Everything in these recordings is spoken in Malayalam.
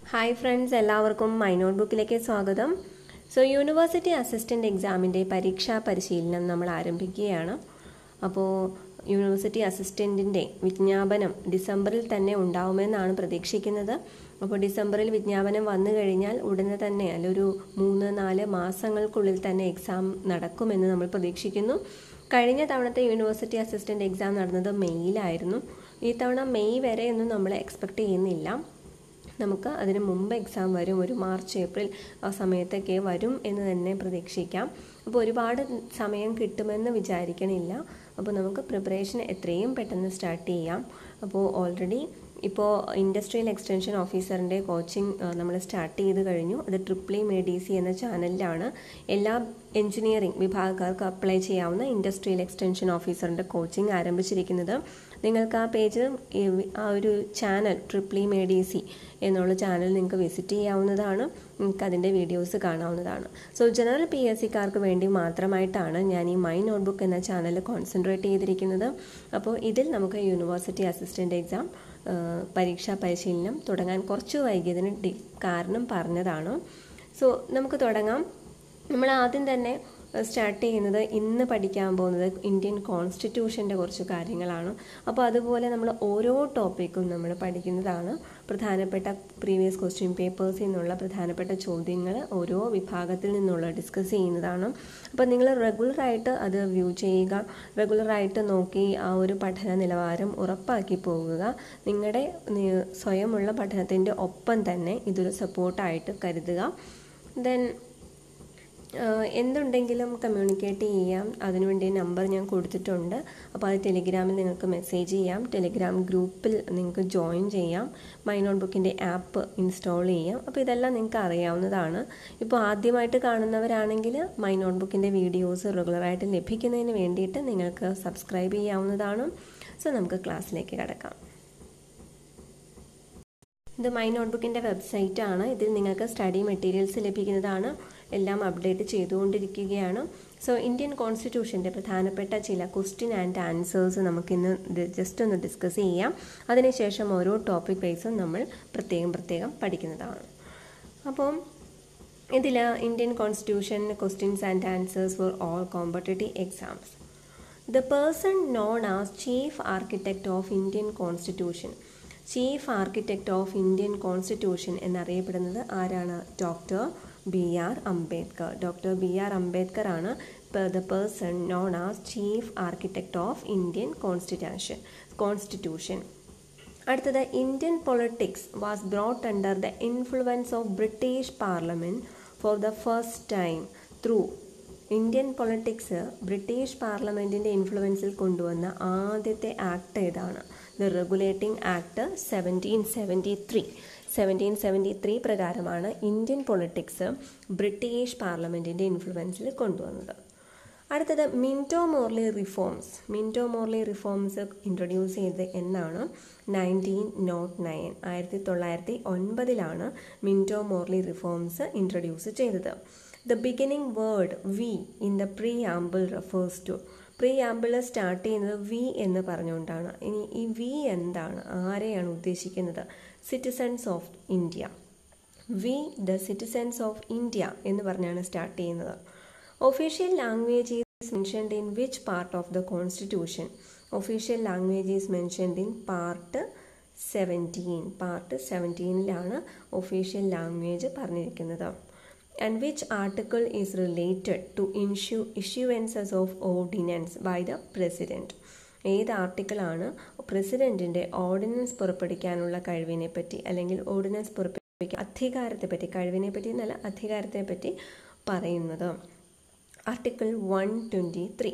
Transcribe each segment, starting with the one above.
ഹായ് ഫ്രണ്ട്സ് എല്ലാവർക്കും മൈ നോട്ട് ബുക്കിലേക്ക് സ്വാഗതം സോ യൂണിവേഴ്സിറ്റി അസിസ്റ്റൻ്റ് എക്സാമിൻ്റെ പരീക്ഷാ പരിശീലനം നമ്മൾ ആരംഭിക്കുകയാണ് അപ്പോൾ യൂണിവേഴ്സിറ്റി അസിസ്റ്റൻറ്റിൻ്റെ വിജ്ഞാപനം ഡിസംബറിൽ തന്നെ ഉണ്ടാവുമെന്നാണ് പ്രതീക്ഷിക്കുന്നത് അപ്പോൾ ഡിസംബറിൽ വിജ്ഞാപനം വന്നു കഴിഞ്ഞാൽ ഉടനെ തന്നെ അല്ല ഒരു മൂന്ന് നാല് മാസങ്ങൾക്കുള്ളിൽ തന്നെ എക്സാം നടക്കുമെന്ന് നമ്മൾ പ്രതീക്ഷിക്കുന്നു കഴിഞ്ഞ തവണത്തെ യൂണിവേഴ്സിറ്റി അസിസ്റ്റൻ്റ് എക്സാം നടന്നത് മെയ്യിലായിരുന്നു ഈ തവണ മെയ് വരെ ഒന്നും നമ്മൾ എക്സ്പെക്റ്റ് ചെയ്യുന്നില്ല നമുക്ക് അതിന് മുമ്പ് എക്സാം വരും ഒരു മാർച്ച് ഏപ്രിൽ ആ സമയത്തൊക്കെ വരും എന്ന് തന്നെ പ്രതീക്ഷിക്കാം അപ്പോൾ ഒരുപാട് സമയം കിട്ടുമെന്ന് വിചാരിക്കണില്ല അപ്പോൾ നമുക്ക് പ്രിപ്പറേഷൻ എത്രയും പെട്ടെന്ന് സ്റ്റാർട്ട് ചെയ്യാം അപ്പോൾ ഓൾറെഡി ഇപ്പോൾ ഇൻഡസ്ട്രിയൽ എക്സ്റ്റൻഷൻ ഓഫീസറിൻ്റെ കോച്ചിങ് നമ്മൾ സ്റ്റാർട്ട് ചെയ്ത് കഴിഞ്ഞു അത് ട്രിപ്ലി മേ ഡി സി എന്ന ചാനലിലാണ് എല്ലാ എഞ്ചിനീയറിംഗ് വിഭാഗക്കാർക്ക് അപ്ലൈ ചെയ്യാവുന്ന ഇൻഡസ്ട്രിയൽ എക്സ്റ്റൻഷൻ ഓഫീസറിൻ്റെ കോച്ചിങ് ആരംഭിച്ചിരിക്കുന്നത് നിങ്ങൾക്ക് ആ പേജ് ആ ഒരു ചാനൽ ട്രിപ്ലി മേ ഡി സി എന്നുള്ള ചാനൽ നിങ്ങൾക്ക് വിസിറ്റ് ചെയ്യാവുന്നതാണ് നിങ്ങൾക്ക് അതിൻ്റെ വീഡിയോസ് കാണാവുന്നതാണ് സോ ജനറൽ പി എസ് സിക്കാർക്ക് വേണ്ടി മാത്രമായിട്ടാണ് ഞാൻ ഈ മൈ നോട്ട്ബുക്ക് എന്ന ചാനൽ കോൺസെൻട്രേറ്റ് ചെയ്തിരിക്കുന്നത് അപ്പോൾ ഇതിൽ നമുക്ക് യൂണിവേഴ്സിറ്റി അസിസ്റ്റൻ്റ് എക്സാം പരീക്ഷാ പരിശീലനം തുടങ്ങാൻ കുറച്ച് വൈകിയതിന് ഡി കാരണം പറഞ്ഞതാണ് സോ നമുക്ക് തുടങ്ങാം നമ്മൾ ആദ്യം തന്നെ സ്റ്റാർട്ട് ചെയ്യുന്നത് ഇന്ന് പഠിക്കാൻ പോകുന്നത് ഇന്ത്യൻ കോൺസ്റ്റിറ്റ്യൂഷൻ്റെ കുറച്ച് കാര്യങ്ങളാണ് അപ്പോൾ അതുപോലെ നമ്മൾ ഓരോ ടോപ്പിക്കും നമ്മൾ പഠിക്കുന്നതാണ് പ്രധാനപ്പെട്ട പ്രീവിയസ് ക്വസ്റ്റ്യൻ പേപ്പേഴ്സിൽ നിന്നുള്ള പ്രധാനപ്പെട്ട ചോദ്യങ്ങൾ ഓരോ വിഭാഗത്തിൽ നിന്നുള്ള ഡിസ്കസ് ചെയ്യുന്നതാണ് അപ്പോൾ നിങ്ങൾ റെഗുലറായിട്ട് അത് വ്യൂ ചെയ്യുക റെഗുലറായിട്ട് നോക്കി ആ ഒരു പഠന നിലവാരം ഉറപ്പാക്കി പോകുക നിങ്ങളുടെ സ്വയമുള്ള പഠനത്തിൻ്റെ ഒപ്പം തന്നെ ഇതൊരു സപ്പോർട്ടായിട്ട് കരുതുക ദെൻ എന്തുണ്ടെങ്കിലും കമ്മ്യൂണിക്കേറ്റ് ചെയ്യാം അതിനുവേണ്ടി നമ്പർ ഞാൻ കൊടുത്തിട്ടുണ്ട് അപ്പോൾ അത് ടെലിഗ്രാമിൽ നിങ്ങൾക്ക് മെസ്സേജ് ചെയ്യാം ടെലിഗ്രാം ഗ്രൂപ്പിൽ നിങ്ങൾക്ക് ജോയിൻ ചെയ്യാം മൈ നോട്ട് ബുക്കിൻ്റെ ആപ്പ് ഇൻസ്റ്റാൾ ചെയ്യാം അപ്പോൾ ഇതെല്ലാം നിങ്ങൾക്ക് അറിയാവുന്നതാണ് ഇപ്പോൾ ആദ്യമായിട്ട് കാണുന്നവരാണെങ്കിൽ മൈ നോട്ട് ബുക്കിൻ്റെ വീഡിയോസ് റെഗുലറായിട്ട് ലഭിക്കുന്നതിന് വേണ്ടിയിട്ട് നിങ്ങൾക്ക് സബ്സ്ക്രൈബ് ചെയ്യാവുന്നതാണ് സോ നമുക്ക് ക്ലാസ്സിലേക്ക് കിടക്കാം ഇത് മൈ നോട്ട്ബുക്കിൻ്റെ വെബ്സൈറ്റ് ആണ് ഇതിൽ നിങ്ങൾക്ക് സ്റ്റഡി മെറ്റീരിയൽസ് ലഭിക്കുന്നതാണ് എല്ലാം അപ്ഡേറ്റ് ചെയ്തുകൊണ്ടിരിക്കുകയാണ് സോ ഇന്ത്യൻ കോൺസ്റ്റിറ്റ്യൂഷൻ്റെ പ്രധാനപ്പെട്ട ചില ക്വസ്റ്റ്യൻ ആൻഡ് ആൻസേഴ്സ് നമുക്കിന്ന് ജസ്റ്റ് ഒന്ന് ഡിസ്കസ് ചെയ്യാം അതിനുശേഷം ഓരോ ടോപ്പിക് വൈസും നമ്മൾ പ്രത്യേകം പ്രത്യേകം പഠിക്കുന്നതാണ് അപ്പം ഇതിൽ Indian constitution questions and answers for all competitive exams the person known as chief architect of Indian constitution chief architect of Indian constitution എന്നറിയപ്പെടുന്നത് ആരാണ് doctor B R Ambedkar doctor B R Ambedkar ആണ് the person known as chief architect of Indian constitution constitution അടുത്തത് Indian politics was brought under the influence of British parliament for the first time through Indian politics British പാർലമെൻറ്റിൻ്റെ ഇൻഫ്ലുവൻസിൽ കൊണ്ടുവന്ന ആദ്യത്തെ ആക്ട് ഏതാണ് the regulating act seventeen seventy three seventeen seventy three പ്രകാരമാണ് ഇന്ത്യൻ പൊളിറ്റിക്സ് ബ്രിട്ടീഷ് പാർലമെൻറ്റിൻ്റെ ഇൻഫ്ലുവൻസിൽ കൊണ്ടുവന്നത് അടുത്തത് Minto Morley reforms Minto Morley reforms introduce ചെയ്തത് എന്നാണ് നയൻറ്റീൻ നോട്ട് നയൻ ആയിരത്തി തൊള്ളായിരത്തി ഒൻപതിലാണ് മിൻറ്റോ മോർലി റിഫോംസ് ഇൻട്രൊഡ്യൂസ് ചെയ്തത് the beginning word we in the preamble refers to preamble start ചെയ്യുന്നത് വി എന്ന് പറഞ്ഞുകൊണ്ടാണ് ഇനി ഈ വി എന്താണ് ആരെയാണ് ഉദ്ദേശിക്കുന്നത് citizens of India we the citizens of India എന്ന് പറഞ്ഞാണ് സ്റ്റാർട്ട് ചെയ്യുന്നത് official language is mentioned in which part of the constitution official language is mentioned in part seventeen part സെവൻറ്റീനിലാണ് ഒഫീഷ്യൽ ലാംഗ്വേജ് പറഞ്ഞിരിക്കുന്നത് and which article is related to issue issuances of ordinance by the president ഏത് ആർട്ടിക്കിളാണ് പ്രസിഡന്റിന്റെ ഓർഡിനൻസ് പുറപ്പെടുവിക്കാനുള്ള കഴിവിനെ പറ്റി അല്ലെങ്കിൽ ഓർഡിനൻസ് പുറപ്പെടുവിക്കാൻ അധികാരത്തെ പറ്റി കഴിവിനെ പറ്റി എന്നല്ല അധികാരത്തെ പറ്റി പറയുന്നത് article one twenty three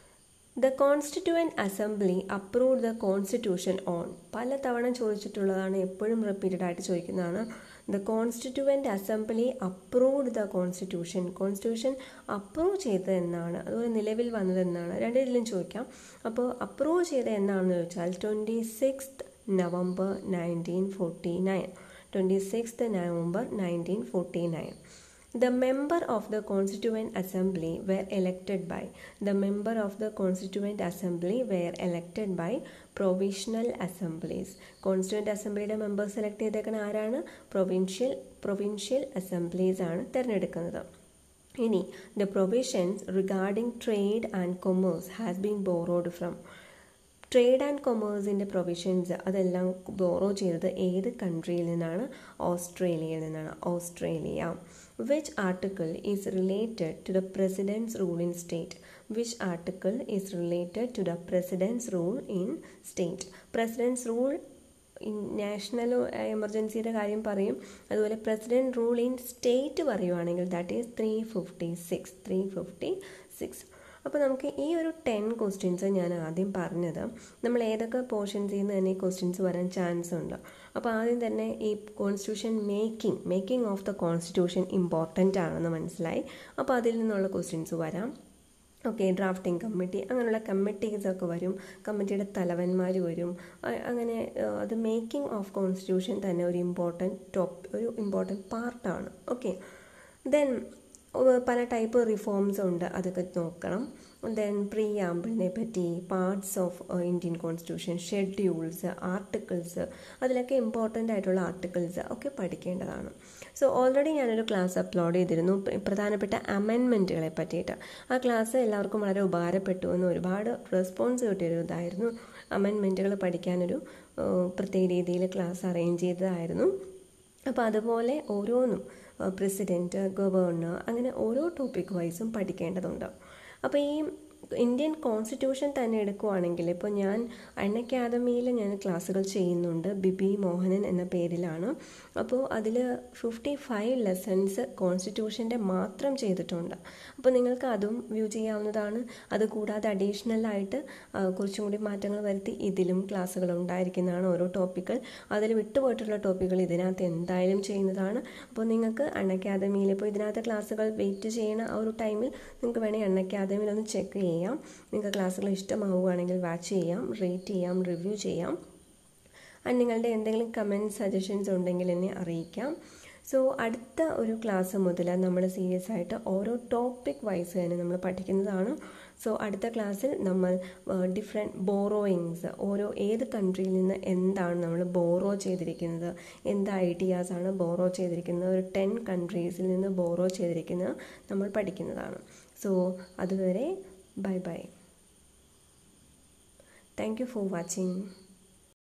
the constituent assembly approve the constitution on പല തവണ ചോദിച്ചിട്ടുള്ളതാണ് എപ്പോഴും റിപ്പീറ്റഡ് ആയിട്ട് ചോദിക്കുന്നതാണ് the constituent assembly approved the constitution constitution approve ചെയ്തത് എന്നാണ് അതുപോലെ നിലവിൽ വന്നത് എന്നാണ് രണ്ടിലും ചോദിക്കാം അപ്പോൾ അപ്രൂവ് ചെയ്തത് എന്നാണെന്ന് ചോദിച്ചാൽ twenty sixth November nineteen forty nine twenty sixth November nineteen forty nine The member of the Constituent Assembly were elected by the member of the Constituent Assembly were elected by provisional assemblies. Constituent അസംബ്ലിയുടെ മെമ്പേഴ്സ് സെലക്ട് ചെയ്തേക്കുന്ന ആരാണ് പ്രൊവിൻഷ്യൽ പ്രൊവിൻഷ്യൽ അസംബ്ലീസ് ആണ് തിരഞ്ഞെടുക്കുന്നത് ഇനി the provisions regarding trade and commerce has been borrowed from trade and കൊമേഴ്സിൻ്റെ പ്രൊവിഷൻസ് അതെല്ലാം ബോറോ ചെയ്തത് ഏത് കൺട്രിയിൽ നിന്നാണ് ഓസ്ട്രേലിയയിൽ നിന്നാണ് Australia which article is related to the president's rule in state which article is related to the president's rule in state president's rule national എമർജൻസിയുടെ കാര്യം പറയും അതുപോലെ പ്രസിഡൻറ്റ് റൂൾ ഇൻ സ്റ്റേറ്റ് പറയുവാണെങ്കിൽ that is three fifty six three fifty six അപ്പോൾ നമുക്ക് ഈ ഒരു ടെൻ ക്വസ്റ്റ്യൻസ് ഞാൻ ആദ്യം പറഞ്ഞത് നമ്മൾ ഏതൊക്കെ പോർഷൻസിൽ നിന്ന് തന്നെ ഈ ക്വസ്റ്റ്യൻസ് വരാൻ ചാൻസ് ഉണ്ട് അപ്പോൾ ആദ്യം തന്നെ ഈ constitution making making of the constitution important ആണെന്ന് മനസ്സിലായി അപ്പോൾ അതിൽ നിന്നുള്ള ക്വസ്റ്റ്യൻസ് വരാം ഓക്കെ ഡ്രാഫ്റ്റിംഗ് കമ്മിറ്റി അങ്ങനെയുള്ള കമ്മിറ്റീസ് ഒക്കെ വരും കമ്മിറ്റിയുടെ തലവന്മാർ വരും അങ്ങനെ അത് മേക്കിംഗ് ഓഫ് കോൺസ്റ്റിറ്റ്യൂഷൻ തന്നെ ഒരു ഇമ്പോർട്ടൻറ്റ് ടോപ്പ് ഒരു ഇമ്പോർട്ടൻറ്റ് പാർട്ടാണ് ഓക്കെ ദെൻ പല ടൈപ്പ് റിഫോംസ് ഉണ്ട് അതൊക്കെ നോക്കണം ദെൻ പ്രീ ആമ്പിളിനെ പറ്റി parts of Indian constitution schedules articles അതിലൊക്കെ ഇമ്പോർട്ടൻ്റ് ആയിട്ടുള്ള ആർട്ടിക്കിൾസ് ഒക്കെ പഠിക്കേണ്ടതാണ് സോ ഓൾറെഡി ഞാനൊരു ക്ലാസ് അപ്ലോഡ് ചെയ്തിരുന്നു പ്രധാനപ്പെട്ട അമെൻമെൻറ്റുകളെ പറ്റിയിട്ട് ആ ക്ലാസ് എല്ലാവർക്കും വളരെ ഉപകാരപ്പെട്ടു എന്ന് ഒരുപാട് റെസ്പോൺസ് കിട്ടിയൊരു ഇതായിരുന്നു അമെൻമെൻറ്റുകൾ പഠിക്കാനൊരു പ്രത്യേക രീതിയിൽ ക്ലാസ് അറേഞ്ച് ചെയ്തതായിരുന്നു അപ്പോൾ അതുപോലെ ഓരോന്നും പ്രസിഡൻറ്റ് ഗവർണർ അങ്ങനെ ഓരോ ടോപ്പിക് വൈസും പഠിക്കേണ്ടതുണ്ട് അപ്പോൾ ഈ ഇന്ത്യൻ കോൺസ്റ്റിറ്റ്യൂഷൻ തന്നെ എടുക്കുവാണെങ്കിൽ ഇപ്പോൾ ഞാൻ അൺ അക്കാദമിയിൽ ഞാൻ ക്ലാസ്സുകൾ ചെയ്യുന്നുണ്ട് ബിബി മോഹനൻ എന്ന പേരിലാണ് അപ്പോൾ അതിൽ ഫിഫ്റ്റി ഫൈവ് ലെസൺസ് കോൺസ്റ്റിറ്റ്യൂഷൻ്റെ മാത്രം ചെയ്തിട്ടുണ്ട് അപ്പോൾ നിങ്ങൾക്ക് അതും വ്യൂ ചെയ്യാവുന്നതാണ് അതുകൂടാതെ അഡീഷണൽ ആയിട്ട് കുറച്ചും കൂടി മാറ്റങ്ങൾ വരുത്തി ഇതിലും ക്ലാസ്സുകൾ ഉണ്ടായിരിക്കുന്നതാണ് ഓരോ ടോപ്പിക്കുകൾ അതിൽ വിട്ടുപോയിട്ടുള്ള ടോപ്പിക്കുകൾ ഇതിനകത്ത് എന്തായാലും ചെയ്യുന്നതാണ് അപ്പോൾ നിങ്ങൾക്ക് അൺ അക്കാദമിയിൽ ഇപ്പോൾ ഇതിനകത്ത് ക്ലാസ്സുകൾ വെയിറ്റ് ചെയ്യണ ആ ഒരു ടൈമിൽ നിങ്ങൾക്ക് വേണമെങ്കിൽ അൺ അക്കാദമിയിൽ ഒന്ന് ചെക്ക് ചെയ്യാം നിങ്ങൾക്ക് ക്ലാസ്സുകൾ ഇഷ്ടമാവുകയാണെങ്കിൽ വാച്ച് ചെയ്യാം റേറ്റ് ചെയ്യാം റിവ്യൂ ചെയ്യാം ആൻഡ് നിങ്ങളുടെ എന്തെങ്കിലും കമൻറ്റ് സജഷൻസ് ഉണ്ടെങ്കിൽ എന്നെ അറിയിക്കാം സോ അടുത്ത ഒരു ക്ലാസ് മുതൽ നമ്മൾ സീരിയസ് ആയിട്ട് ഓരോ ടോപ്പിക് വൈസ് തന്നെ നമ്മൾ പഠിക്കുന്നതാണ് സോ അടുത്ത ക്ലാസ്സിൽ നമ്മൾ ഡിഫറെൻറ്റ് ബോറോയിങ്സ് ഓരോ ഏത് കൺട്രിയിൽ നിന്ന് എന്താണ് നമ്മൾ ബോറോ ചെയ്തിരിക്കുന്നത് എന്ത് ഐഡിയാസാണ് ബോറോ ചെയ്തിരിക്കുന്നത് ഒരു ടെൻ കൺട്രീസിൽ നിന്ന് ബോറോ ചെയ്തിരിക്കുന്നത് നമ്മൾ പഠിക്കുന്നതാണ് സോ അതുവരെ bye bye thank you for watching